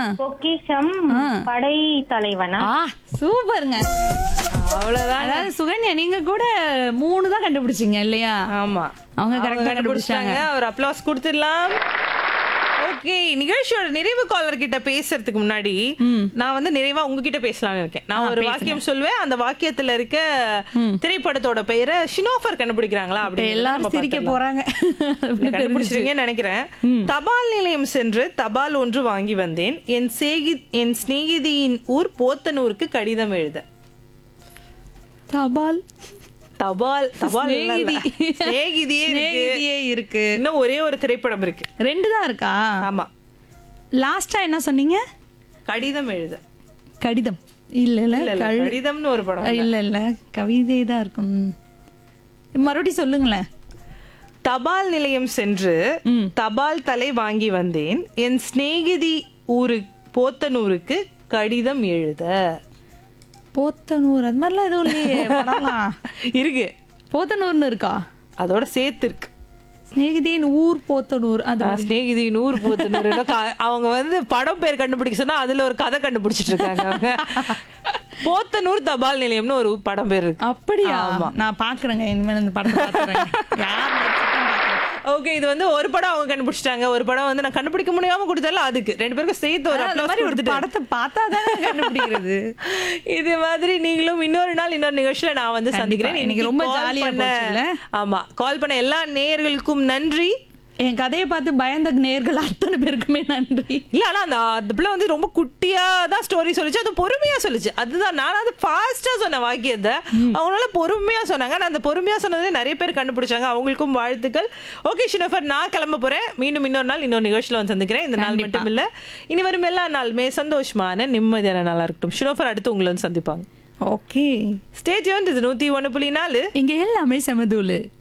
பொக்கிஷம் படை தலைவனா ஆ சூப்பருங்க அவ்வளவுதான் அதாவது சுகன்யா நீங்க கூட மூணு தான் கண்டுபிடிச்சீங்க இல்லையா ஆமா அவங்க correct ஆ கண்டுபிடிச்சாங்க. ஒரு அப்ளாஸ் கொடுத்துடலாம் ஓகே நிகழ்ச்சியோட நிறைவு காலர் கிட்ட பேசுறதுக்கு முன்னாடி நான் வந்து நிறைவா உங்ககிட்ட பேசலாம்னு இருக்கேன் நான் ஒரு வாக்கியம் சொல்லுவேன் அந்த வாக்கியத்துல இருக்க திரைப்படத்தோட பெயரை ஷினோஃபர் கண்டுபிடிக்கிறாங்களா இப்ப அப்படி எல்லாரும் சிரிக்க போறாங்க கண்டுபிடிச்சிருக்கீங்கன்னு நினைக்கிறேன் தபால் நிலையம் சென்று தபால் ஒன்று வாங்கி வந்தேன் என் சேகி என் சிநேகிதியின் ஊர் போத்தனூருக்கு கடிதம் எழுத தபால் தபால் தபால் இல்ல, இல்ல. சிநேகிதி. சிநேகிதியே இருக்கு சிநேகிதியே இருக்கு இன்னும் ஒரே ஒரு திரைப்படம் இருக்கு ரெண்டு தான் இருக்கா ஆமா லாஸ்டா என்ன சொன்னீங்க கடிதம் எழுத கடிதம் இல்ல இல்ல இல்ல, இல்ல, கழு- கடிதம்னு ஒரு படம் இல்ல இல்ல கவிதை தான் இருக்கும் மறுபடியும் சொல்லுங்களேன் தபால் நிலையம் சென்று தபால் தலை வாங்கி வந்தேன் என் சிநேகிதி ஊரு போத்தனூருக்கு கடிதம் எழுத போத்தனூர் அது மாதிரிலாம் எதுவும் இல்லையே படம்லாம் இருக்கு போத்தனூர்னு இருக்கா அதோட சேர்த்து இருக்கு சிநேகிதியின் ஊர் போத்தனூர் அது நான் சிநேகிதியின் ஊர் போத்தனூர் அவங்க வந்து படம் பேர் கண்டுபிடிக்க சொன்னா அதுல ஒரு கதை கண்டுபிடிச்சிட்டு இருக்காங்க அவங்க போத்தனூர் தபால் நிலையம்னு ஒரு படம் பேர் இருக்கு அப்படியா நான் பாக்குறேங்க இனிமேல் இந்த படத்தை பாக்குறேன் யார் நடிச்சிருக்கான்னு பார்க்கறேன். ஓகே இது வந்து ஒரு படம் அவங்க கண்டுபிடிச்சிட்டாங்க ஒரு படம் வந்து நான் கண்டுபிடிக்க முடியாம கொடுத்தால அதுக்கு ரெண்டு பேருக்கும் சேர்த்து ஒரு அதான் அந்த applause மாதிரி ஒரு கொடுத்துட்டு படத்தை பார்த்தா தானே கண்டுபிடிக்கிறது இது மாதிரி நீங்களும் இன்னொரு நாள் இன்னொரு நிகழ்ச்சியில நான் வந்து கண்டிப்பா. சந்திக்கிறேன் இன்னைக்கு ரொம்ப call ஜாலியா பண்ண- போச்சுல்ல? ஆமா கால் பண்ண எல்லா நேயர்களுக்கும் நன்றி என் கதையை பார்த்து பயந்த நேர்கள் அத்தனை பேருக்குமே நன்றி இல்ல ஆனா அந்த அந்த பிள்ளை வந்து ரொம்ப குட்டியா தான் ஸ்டோரி சொல்லுச்சு அது பொறுமையா சொல்லுச்சு அதுதான் நான் அது ஃபாஸ்டா சொன்ன வாக்கியத்தை அவங்களால பொறுமையா சொன்னாங்க ஆனா அந்த பொறுமையா சொன்னதே நிறைய பேர் கண்டுபிடிச்சாங்க அவங்களுக்கும் வாழ்த்துக்கள் ஓகே ஷினோஃபர் நான் கிளம்ப போறேன் மீண்டும் இன்னொரு நாள் இன்னொரு நிகழ்ச்சியில வந்து சந்திக்கிறேன் இந்த நாள் மட்டும் இல்ல இனி வரும் எல்லா நாளுமே சந்தோஷமான நிம்மதியான நாளா இருக்கட்டும் ஷினோஃபர் அடுத்து உங்களை வந்து சந்திப்பாங்க ஓகே ஸ்டேஜ் வந்து இது நூத்தி ஒண்ணு புள்ளி நாலு இங்க எல்லாமே செமதூளு